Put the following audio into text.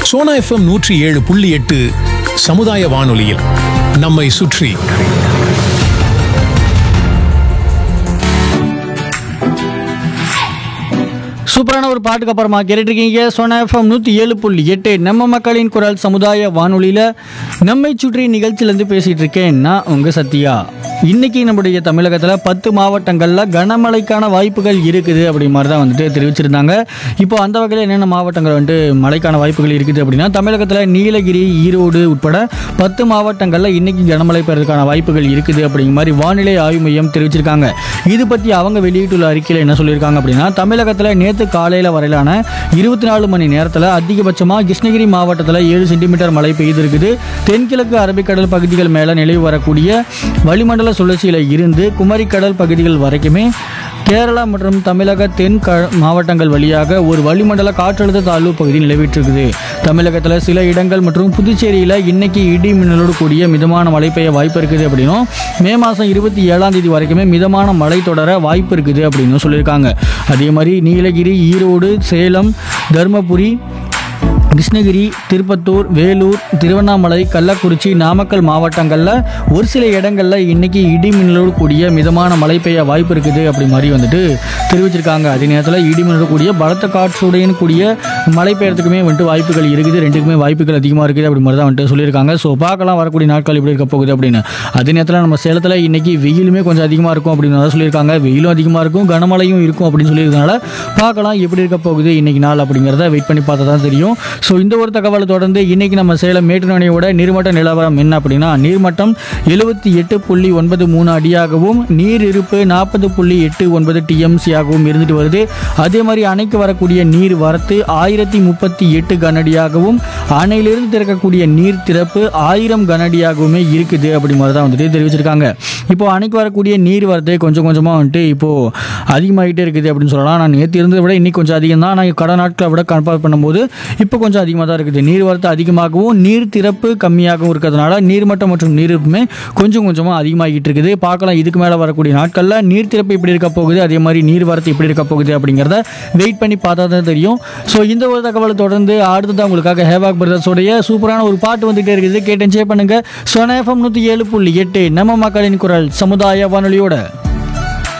Sona FM நூற்றி ஏழு புள்ளி எட்டு சமுதாய வானொலியில் நம்மை சுற்றி சூப்பரான ஒரு பாட்டுக்கு அப்புறமா கேட்டுட்டு இருக்கீங்க சோனா எஃப்எம் நூற்றி ஏழு புள்ளி எட்டு நம்ம மக்களின் குரல் சமுதாய வானொலியில் நம்மை சுற்றி நிகழ்ச்சியிலேருந்து பேசிகிட்டு இருக்கேன் நான் உங்கள் சத்யா இன்னைக்கு நம்முடைய தமிழகத்தில் பத்து மாவட்டங்களில் கனமழைக்கான வாய்ப்புகள் இருக்குது அப்படி மாதிரி தான் வந்துட்டு தெரிவிச்சிருந்தாங்க இப்போ அந்த வகையில் என்னென்ன மாவட்டங்கள் வந்துட்டு மழைக்கான வாய்ப்புகள் இருக்குது அப்படின்னா தமிழகத்தில் நீலகிரி ஈரோடு உட்பட பத்து மாவட்டங்களில் இன்னைக்கு கனமழை பெறதுக்கான வாய்ப்புகள் இருக்குது அப்படிங்கிற மாதிரி வானிலை ஆய்வு மையம் தெரிவிச்சிருக்காங்க இது பற்றி அவங்க வெளியிட்டுள்ள அறிக்கையில் என்ன சொல்லியிருக்காங்க அப்படின்னா தமிழகத்தில் நேற்று காலையில் வரையிலான இருபத்தி நாலு மணி நேரத்தில் அதிகபட்சமாக கிருஷ்ணகிரி மாவட்டத்தில் ஏழு சென்டிமீட்டர் மழை பெய்திருக்குது தென்கிழக்கு அரபிக்கடல் பகுதிகள் மேலே நிலவி வரக்கூடிய வளிமண்டல சுழற்சியில் இருந்து குமரிக்கடல் பகுதிகள் வரைக்குமே கேரளா மற்றும் தமிழக தென் க மாவட்டங்கள் வழியாக ஒரு வளிமண்டல காற்றழுத்த தாழ்வு பகுதி நிலவிட்டிருக்குது தமிழகத்தில் சில இடங்கள் மற்றும் புதுச்சேரியில் இன்னைக்கு இடி மின்னலோடு கூடிய மிதமான மழை பெய்ய வாய்ப்பு இருக்குது அப்படின்னும் மே மாதம் இருபத்தி ஏழாம் தேதி வரைக்குமே மிதமான மழை தொடர வாய்ப்பு இருக்குது அப்படின்னு சொல்லியிருக்காங்க அதே மாதிரி நீலகிரி ஈரோடு சேலம் தருமபுரி கிருஷ்ணகிரி திருப்பத்தூர் வேலூர் திருவண்ணாமலை கள்ளக்குறிச்சி நாமக்கல் மாவட்டங்களில் ஒரு சில இடங்களில் இன்னைக்கு இடி மின்னலோடு கூடிய மிதமான மழை பெய்ய வாய்ப்பு இருக்குது அப்படி மாதிரி வந்துட்டு தெரிவிச்சிருக்காங்க அதே நேரத்தில் இடி மின்னலோடு கூடிய பலத்த காற்றுடன் கூடிய மழை பெய்யறதுக்குமே வந்துட்டு வாய்ப்புகள் இருக்குது ரெண்டுக்குமே வாய்ப்புகள் அதிகமாக இருக்குது அப்படி மாதிரி தான் வந்துட்டு சொல்லியிருக்காங்க ஸோ பார்க்கலாம் வரக்கூடிய நாட்கள் எப்படி இருக்க போகுது அப்படின்னு அதே நேரத்தில் நம்ம சேலத்தில் இன்னைக்கு வெயிலுமே கொஞ்சம் அதிகமாக இருக்கும் அப்படின்னு தான் சொல்லியிருக்காங்க வெயிலும் அதிகமாக இருக்கும் கனமழையும் இருக்கும் அப்படின்னு சொல்லியிருக்கனால பார்க்கலாம் எப்படி இருக்க போகுது இன்னைக்கு நாள் அப்படிங்கிறத வெயிட் பண்ணி பார்த்தா தான் தெரியும் ஸோ இந்த ஒரு தகவலை தொடர்ந்து இன்னைக்கு நம்ம சேலம் மேட்டுநனையோட நீர்மட்ட நிலவரம் என்ன அப்படின்னா நீர்மட்டம் எழுபத்தி எட்டு புள்ளி ஒன்பது மூணு அடியாகவும் நீர் இருப்பு நாற்பது புள்ளி எட்டு ஒன்பது டிஎம்சியாகவும் இருந்துட்டு வருது அதே மாதிரி அணைக்கு வரக்கூடிய நீர் வரத்து ஆயிரத்தி முப்பத்தி எட்டு கனஅடியாகவும் அணையிலிருந்து திறக்கக்கூடிய நீர் திறப்பு ஆயிரம் கனஅடியாகவுமே இருக்குது அப்படி மாதிரி தான் வந்துட்டு தெரிவிச்சிருக்காங்க இப்போ அணைக்கு வரக்கூடிய நீர் வரத்து கொஞ்சம் கொஞ்சமாக வந்துட்டு இப்போ அதிகமாகிட்டே இருக்குது அப்படின்னு சொல்லலாம் நான் நேற்று இருந்ததை விட இன்னைக்கு கொஞ்சம் அதிகம் தான் ஆனால் கடை நாட்களை விட கம்பேர் பண்ணும்போது இப்போ கொஞ்சம் அதிகமாக தான் இருக்குது நீர் வரத்து அதிகமாகவும் நீர் திறப்பு கம்மியாகவும் இருக்கிறதுனால நீர்மட்டம் மற்றும் நீருமே கொஞ்சம் கொஞ்சமாக அதிகமாகிட்டு இருக்குது பார்க்கலாம் இதுக்கு மேலே வரக்கூடிய நாட்களில் நீர் திறப்பு எப்படி இருக்க போகுது அதே மாதிரி நீர் வரத்து எப்படி இருக்க போகுது அப்படிங்கிறத வெயிட் பண்ணி பார்த்தா தான் தெரியும் ஸோ இந்த ஒரு தகவலை தொடர்ந்து அடுத்ததான் உங்களுக்காக ஹேவாக் பிரதர்ஸோடைய சூப்பரான ஒரு பாட்டு வந்துகிட்டே இருக்குது கேட்டு என்ஜாய் பண்ணுங்க சொன எஃப்எம் நூற்றி ஏழு புள்ளி எட்டு நம்ம மக்களின் குரல் சமுதாய வானொலியோட